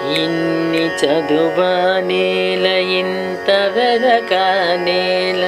ఇన్ని చదువా నేల ఇంత వెదక నేల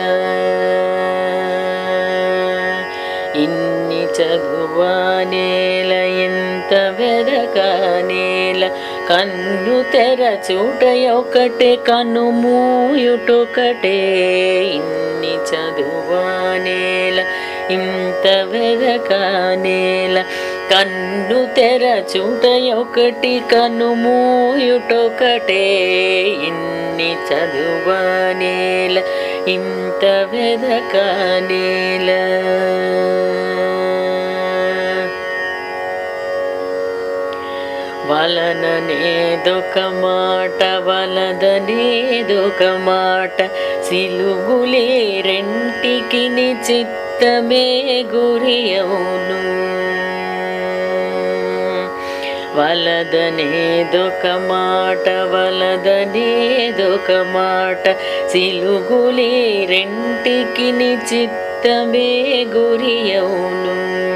ఇన్ని చదువా నేల ఇంత వెదక నేల కన్ను తెర చూటయొకటే కన్ను మూయుటొకటే ఇన్ని చదువా నేల ఇంత వెదక నేల కన్ను తెర చూటయొకటి కన్ను మూయుటొకటే ఇన్ని చదువా నేల ఇంత వెదక నేల వలననేదొక మాట వలదనేదొక మాట సిలుగులే రెంటికి చిత్తమే గురి అవును వలదనేదొక మాట వలదనేదొక మాట సిలుగులే రెంటికి చిత్తమే గురి అవును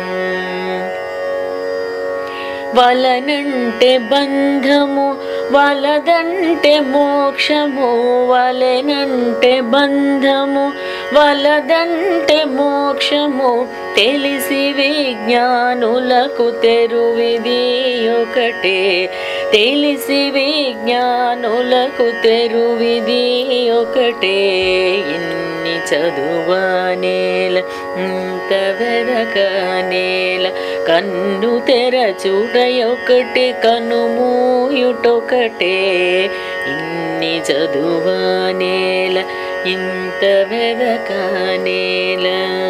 వలనంటే బంధము వలదంటే మోక్షము వలనంటే బంధము వలదంటే మోక్షము తెలిసి విజ్ఞానులకు తెరువిది ఒకటే తెలిసి విజ్ఞానులకు తెరువిది ఒకటే ఇన్ని చదువా నేల ఇంత వెదక నేల కన్ను తెర చూడయొకటి కను మూయుటొకటే ఇన్ని చదువా నేల ఇంత వెదక నేల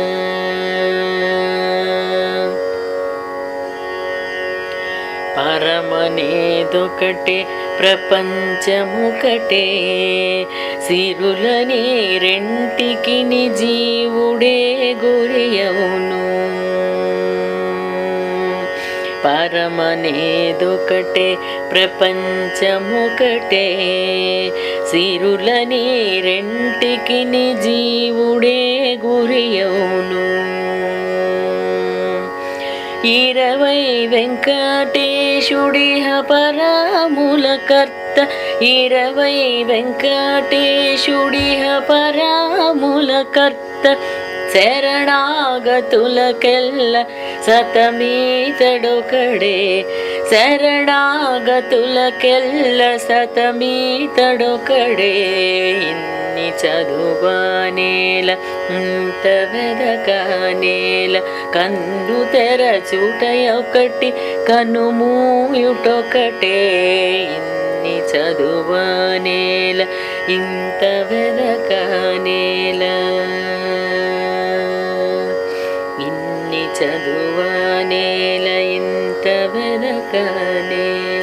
పరమనేదొకటే ప్రపంచముకటే సిరులని రెంటికి జీవుడే గురియవును పరమనేదొకటే ప్రపంచముకటే సిరులని రెంటికి జీవుడే గురియవును ఇరవై వెంకటేశుడిహ పరాముల కర్త ఇరవై వెంకటేశుడిహ పరాముల కర్త శరణాగతులకెల్ల సతమీతడొకడే శరణాగతులకెల్ల సతమీతడొకడే ఇన్ని చదువా నేల ఇంత వెదక నేల కన్ను తెర చూటయొకటి కను మూయుటొకటే ఇన్ని చదువా నేల ఇంత వెదక నేల ఇన్ని చదువా నేల ఇంత వెదక నేల